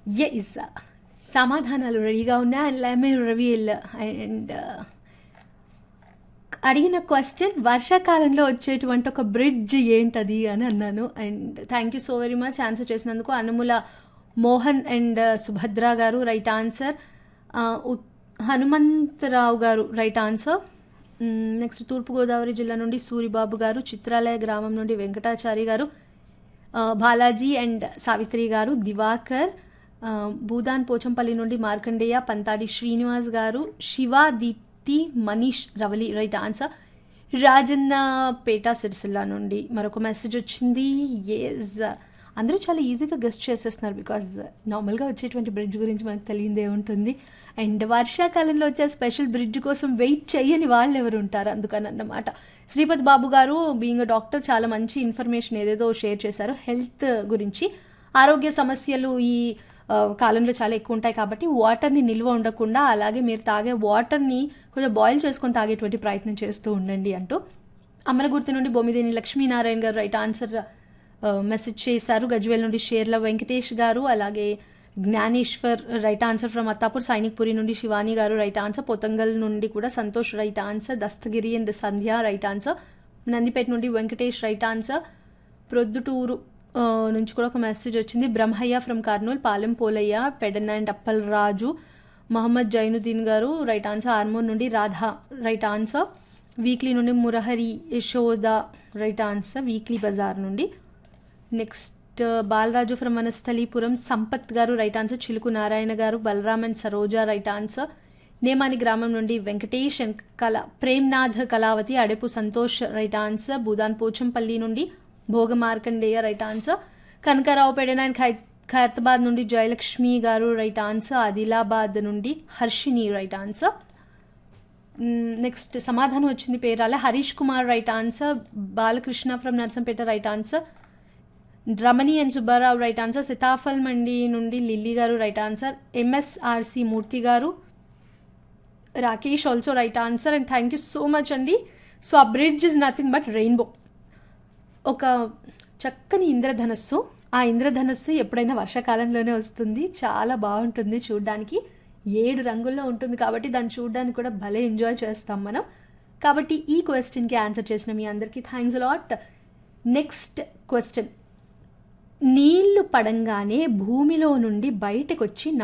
yes సమాధానాలు రెడీగా ఉన్నాయి and let me reveal and అడిగిన క్వశ్చన్ వర్షాకాలంలో వచ్చేటువంటి ఒక బ్రిడ్జ్ ఏంటది అని అన్నాను and thank you so very much answer చేసినందుకు అనుముల మోహన్ అండ్ సుభద్ర గారు రైట్ ఆన్సర్ హనుమంతరావు గారు రైట్ ఆన్సర్ నెక్స్ట్ తూర్పుగోదావరి జిల్లా నుండి సూరిబాబు గారు చిత్రాలయ గ్రామం నుండి వెంకటాచారి గారు ఆ, బాలాజీ అండ్ సావిత్రి గారు దివాకర్ ఆ, భూదాన్ పోచంపల్లి నుండి మార్కండేయ పంతాడి శ్రీనివాస్ గారు శివ దీప్తి మనీష్ రవలి రైట్ ఆన్సర్ రాజన్న పేట సిరిసిల్ల నుండి మరొక మెసేజ్ వచ్చింది ఎస్ అందరూ చాలా ఈజీగా గెస్ట్ చేసేస్తున్నారు బికాజ్ నార్మల్గా వచ్చేటువంటి బ్రిడ్జ్ గురించి మనకు తెలియదే ఉంటుంది అండ్ వర్షాకాలంలో వచ్చే స్పెషల్ బ్రిడ్జ్ కోసం వెయిట్ చేయని వాళ్ళు ఎవరు ఉంటారు అందుకని అన్నమాట శ్రీపతి బాబు గారు బీయింగ్ డాక్టర్ చాలా మంచి ఇన్ఫర్మేషన్ ఏదేదో షేర్ చేశారు హెల్త్ గురించి ఆరోగ్య సమస్యలు ఈ ఆ, కాలంలో చాలా ఎక్కువ ఉంటాయి కాబట్టి వాటర్ని నిల్వ ఉండకుండా అలాగే మీరు తాగే వాటర్ని కొంచెం బాయిల్ చేసుకొని తాగేటువంటి ప్రయత్నం చేస్తూ ఉండండి అంటూ అమరగుర్తి నుండి బొమ్మిదేని లక్ష్మీనారాయణ గారు రైట్ ఆన్సర్ మెసేజ్ చేశారు గజ్వేల్ నుండి షేర్ల వెంకటేష్ గారు అలాగే Gnaneshwar right answer from Attapur Sainikpuri నుండి శివాని గారు రైట్ ఆన్సర్ పోతంగల్ నుండి కూడా Santosh right answer Dasthagiri and Sandhya right answer Nandipet నుండి వెంకటేష్ రైట్ ఆన్సర్ ప్రొద్దుటూరు ఆ, నుంచి కూడా ఒక మెసేజ్ వచ్చింది Brahmaiah from Kurnool Palem Polaiah Pedanna and Appal Raju Mohammed Zainuddin garu right answer Armoor నుండి రాధా రైట్ ఆన్సర్ వీక్లీ నుండి Murahari Yashoda right answer weekly bazaar నుండి next Balaraju from Vanasthalipuram Sampath garu right answer Chiluku Narayana garu Balaram and Saroja right answer Nemani గ్రామం నుండి Venkatesh and Kala Premnath Kalavathi Adepu Santosh right answer Bhoodan Pochampally నుండి Bhoga Markandeya right answer Kanakarao Pedana and ఖై ఖైరతాబాద్ నుండి జయలక్ష్మి గారు రైట్ ఆన్సర్ ఆదిలాబాద్ నుండి హర్షిని రైట్ ఆన్సర్ నెక్స్ట్ సమాధానం వచ్చింది Perala Harish Kumar right answer Balakrishna from Narsampet right answer Ramani and Subbarao right answer Seethaphal Mandi నుండి Lilly garu right answer MSRC Murthy garu Rakesh also right answer and thank you so much అండి సో ఆ bridge is nothing but rainbow ఒక చక్కని ఇంద్రధనస్సు ఆ ఇంద్రధనస్సు ఎప్పుడైనా వర్షాకాలంలోనే వస్తుంది చాలా బాగుంటుంది చూడడానికి ఏడు రంగుల్లో ఉంటుంది కాబట్టి దాన్ని చూడడానికి కూడా భలే ఎంజాయ్ చేస్తాం మనం కాబట్టి ఈ క్వశ్చన్కి ఆన్సర్ చేసిన మీ అందరికీ థ్యాంక్స్ లాట్ నెక్స్ట్ క్వశ్చన్ నీళ్లు పడంగానే భూమిలో నుండి బయటకు వచ్చి